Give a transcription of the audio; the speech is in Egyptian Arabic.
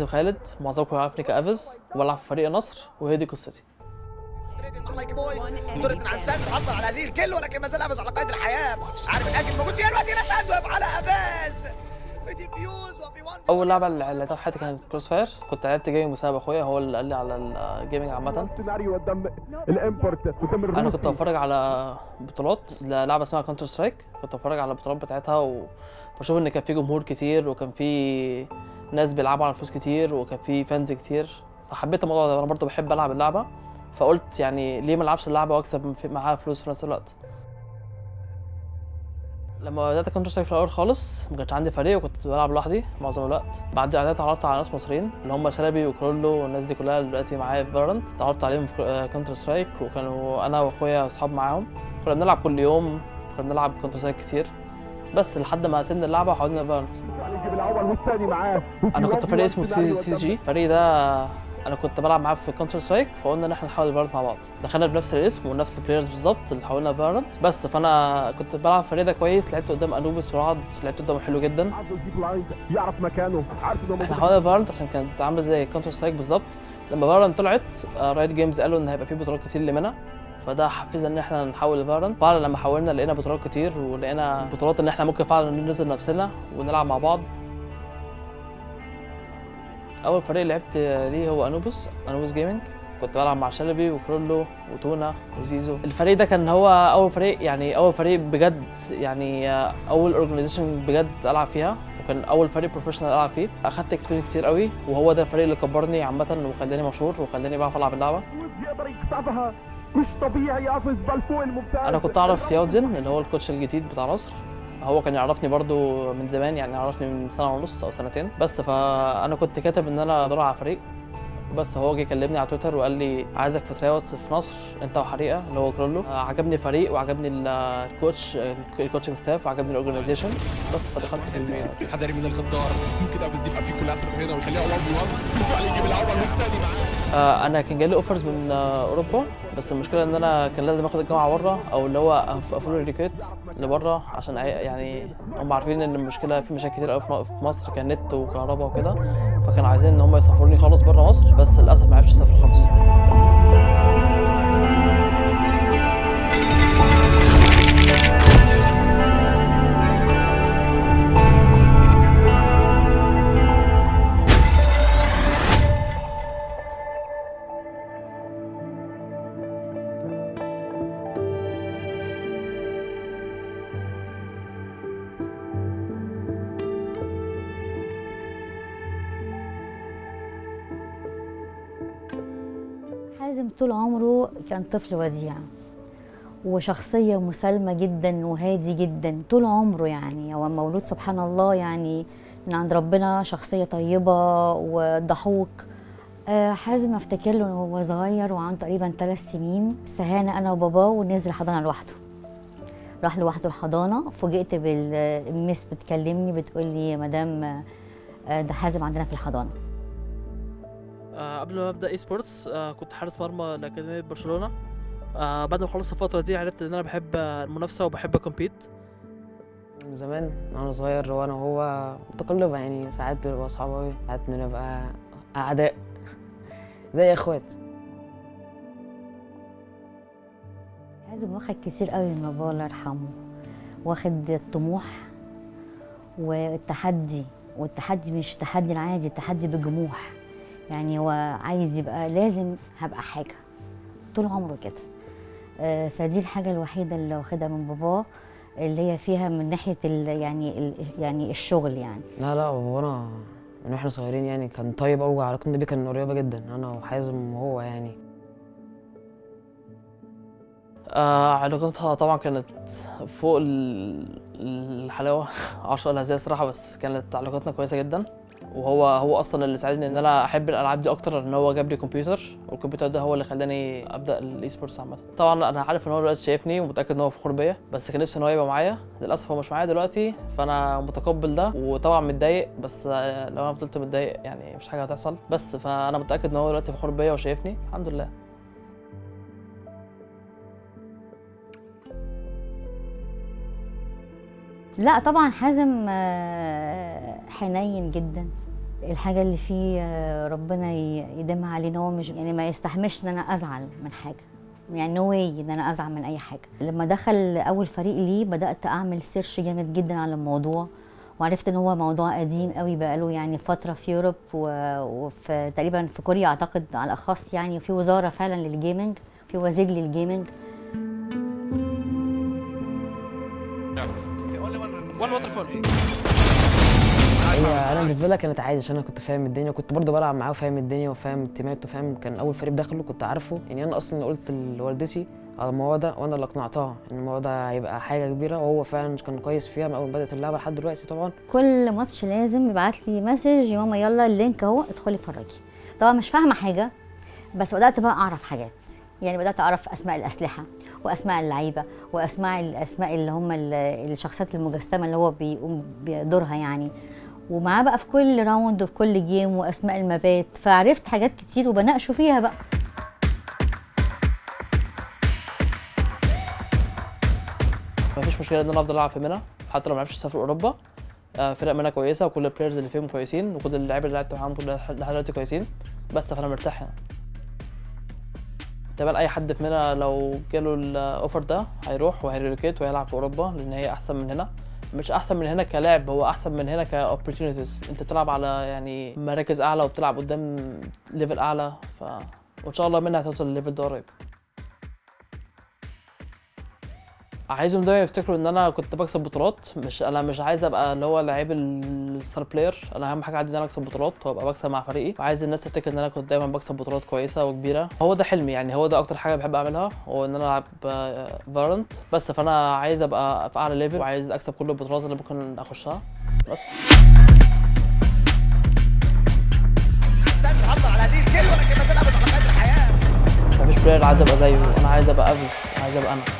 خالد معظمكم يعرفني كافز وبلعب في فريق النصر وهي دي قصتي مع مايك بوي طرد عن ساندر حصل على هذه الكل ولكن ما زال افز على قيد الحياه عارف الاكل موجود فيها الوقت ناس ادوب على افاز في ديفيوز وفي وان اول لعبه اللي لعبتها في حياتي كانت كروس فاير كنت لعبت جيمنج بسبب اخويا هو اللي قال لي على الجيمنج عامه سيناريو قدام الامبورت قدام الروسي انا كنت بتفرج على بطولات لعبه اسمها كونتر سترايك كنت بتفرج على البطولات بتاعتها وبشوف ان كان في جمهور كتير وكان في ناس بيلعبوا على فلوس كتير وكان في فانز كتير فحبيت الموضوع ده وانا برضه بحب العب اللعبه فقلت يعني ليه ما العبش اللعبه واكسب في- معاها فلوس في نفس الوقت لما بدات كونتر سترايك في الاول خالص ما كانش عندي فريق وكنت بلعب لوحدي معظم الوقت بعد اعداد اتعرفت على ناس مصريين اللي هم شلبي وكرولو والناس دي كلها اللي دلوقتي معايا في فالورانت اتعرفت عليهم في كونتر سترايك وكانوا انا واخويا اصحاب معاهم كنا بنلعب كل يوم كنا بنلعب كونتر سترايك كتير بس لحد ما سيبنا اللعبه وحاولنا فالورانت يجيب الاول والثاني معاه انا كنت فريق اسمه سي, سي جي الفريق ده انا كنت بلعب معاه في كونتر سترايك فقلنا ان احنا نحاول فالورانت مع بعض دخلنا بنفس الاسم ونفس البلايرز بالظبط اللي حاولنا فالورانت بس فانا كنت بلعب في الفريق ده كويس لعبت قدام انوبيس ورعد لعبت قدامه حلو جدا عنده الديب لاين يعرف مكانه عارف انه احنا موجود حاولنا فالورانت عشان كانت عامله زي كونتر سترايك بالظبط لما فالورانت طلعت رايت جيمز قالوا ان هيبقى في بطولات كتير لمنى فده حفزنا ان احنا نحول فالورانت فعلا لما حولنا لقينا بطولات كتير ولقينا بطولات ان احنا ممكن فعلا ننزل نفسنا ونلعب مع بعض اول فريق لعبت ليه هو انوبس انوبس جيمنج كنت بلعب مع شلبي وكرولو وتونا وزيزو الفريق ده كان هو اول فريق يعني اول فريق بجد يعني اول اورجانيزيشن بجد العب فيها وكان اول فريق بروفيشنال العب فيه اخدت اكسبيرينس كتير قوي وهو ده الفريق اللي كبرني عامه وخلاني مشهور وخلاني بعرف العب اللعبه يقدر يكسبها مش طبيعي يقفز بالفوق الممتاز انا كنت اعرف ياودزن اللي هو الكوتش الجديد بتاع نصر هو كان يعرفني برضو من زمان يعني يعرفني من سنه ونص او سنتين بس فانا كنت كاتب ان انا بدور على فريق بس هو جه كلمني على تويتر وقال لي عايزك في ترايوتس في نصر انت وحريقه اللي هو كرولو آه، عجبني الفريق وعجبني ال- الكوتش الكوتشنج ستاف وعجبني الاورجنايزيشن بس فدخلت في ال- حذري من الغدار ممكن ابز يبقى في كلها تروح هنا ويخليها 1 في 1 بالفعل يجيب الاول والثاني معاه آه، انا كان جالي اوفرز من آه، اوروبا بس المشكله ان انا كان لازم اخد الجامعه بره او اللي هو أف- افول ريكيت لبره عشان أي- يعني هم عارفين ان المشكله في مشاكل كتير قوي في م- في مصر كان نت وكهرباء وكده فكانوا عايزين ان هم يسافروني خالص بره مصر بس للاسف ما عرفتش اسافر خالص حازم طول عمره كان طفل وديع وشخصية مسالمة جدا وهادي جدا طول عمره يعني هو مولود سبحان الله يعني من عند ربنا شخصية طيبة وضحوك آه، حازم افتكر له وهو صغير وعنده تقريبا ثلاث سنين سهانا انا وباباه ونزل حضانة لوحده راح لوحده الحضانة فوجئت بالمس بتكلمني بتقول لي يا مدام آه، ده حازم عندنا في الحضانة آه، قبل ما ابدا اي سبورتس آه، كنت حارس مرمى لاكاديميه برشلونه آه، بعد ما خلصت الفتره دي عرفت ان انا بحب المنافسه وبحب كومبيت من زمان وانا صغير وانا وهو متقلبة يعني ساعات بنبقى اصحاب اوي ساعات بنبقى اعداء زي اخوات حازم واخد كتير قوي من بابا الله يرحمه واخد الطموح والتحدي والتحدي مش تحدي العادي التحدي بجموح يعني هو عايز يبقى لازم هبقى حاجة طول عمره كده آه، فدي الحاجة الوحيدة اللي واخدها من باباه اللي هي فيها من ناحية ال يعني ال يعني الشغل يعني لا لا بابانا من واحنا صغيرين يعني كان طيب اوي علاقتنا بيه كان قريبة جدا انا وحازم وهو يعني آه علاقتها طبعا كانت فوق ال- الحلاوه عشرة الهزية صراحه بس كانت علاقتنا كويسه جدا وهو هو اصلا اللي ساعدني ان انا احب الالعاب دي اكتر ان هو جاب لي كمبيوتر والكمبيوتر ده هو اللي خلاني ابدا الاي سبورتس عامه طبعا انا عارف ان هو دلوقتي شايفني ومتاكد ان هو فخور بيا بس كان نفسي ان هو يبقى معايا للاسف هو مش معايا دلوقتي فانا متقبل ده وطبعا متضايق بس آه، لو انا فضلت متضايق يعني مش حاجه هتحصل بس فانا متاكد ان هو دلوقتي فخور بيا وشايفني الحمد لله لا طبعا حازم آه، حنين جدا الحاجة اللي فيه آه، ربنا ي- يديمها علينا هو مش يعني ما يستحملش ان انا ازعل من حاجة يعني نو واي ان انا ازعل من اي حاجة لما دخل اول فريق ليه بدأت اعمل سيرش جامد جدا على الموضوع وعرفت ان هو موضوع قديم قوي بقاله يعني فترة في يوروب و- وفي تقريبا في كوريا اعتقد على الاخص يعني وفي وزارة فعلا للجيمنج في وزير للجيمنج هي انا بالنسبه لها كانت عادي عشان انا كنت فاهم الدنيا وكنت برضه بلعب معاه وفاهم الدنيا وفاهم التيمات وفاهم كان اول فريق دخله كنت عارفه يعني انا اصلا قلت لوالدتي على الموضوع ده وانا اللي اقنعتها ان الموضوع ده هيبقى حاجه كبيره وهو فعلا كان كويس فيها من اول ما بدات اللعبه لحد دلوقتي طبعا كل ماتش لازم يبعت لي مسج يا ماما يلا اللينك اهو ادخلي اتفرجي طبعا مش فاهمه حاجه بس بدات بقى اعرف حاجات يعني بدات اعرف اسماء الاسلحه واسماء اللعيبه واسماء الاسماء اللي هم ال- الشخصيات المجسمه اللي هو بيقوم بدورها يعني ومعاه بقى في كل راوند وفي كل جيم واسماء المبات فعرفت حاجات كتير وبناقشه فيها بقى مفيش مشكله ان انا افضل العب في منى حتى لو ما عرفتش اسافر اوروبا آه، فرق منى كويسه وكل البلايرز اللي فيهم كويسين وكل اللعيبه اللي لعبت معاهم كل لحد دلوقتي كويسين بس فانا مرتاح هنا تقريبا اي حد في منى لو جاله الاوفر ده هيروح وهيريلوكيت وهيلعب في اوروبا لان هي احسن من هنا مش احسن من هنا كلاعب هو احسن من هنا كاوبورتونيتيز انت بتلعب على يعني مراكز اعلى وبتلعب قدام ليفل اعلى ف وان شاء الله منها هتوصل للليفل ده قريب عايزهم دايما يفتكروا ان انا كنت بكسب بطولات مش انا مش عايز ابقى اللي هو لعيب الستار بلاير انا اهم حاجه عندي ان انا اكسب بطولات وابقى بكسب مع فريقي وعايز الناس تفتكر ان انا كنت دايما بكسب بطولات كويسه وكبيره هو ده حلمي يعني هو ده اكتر حاجه بحب اعملها هو ان انا العب فالورنت بس فانا عايز ابقى في اعلى ليفل وعايز اكسب كل البطولات اللي ممكن اخشها بس السد حصل على هذه الكل ولكن ما زال ابز على قيد الحياه مفيش بلاير عايز ابقى زيه انا عايز ابقى افز عايز ابقى انا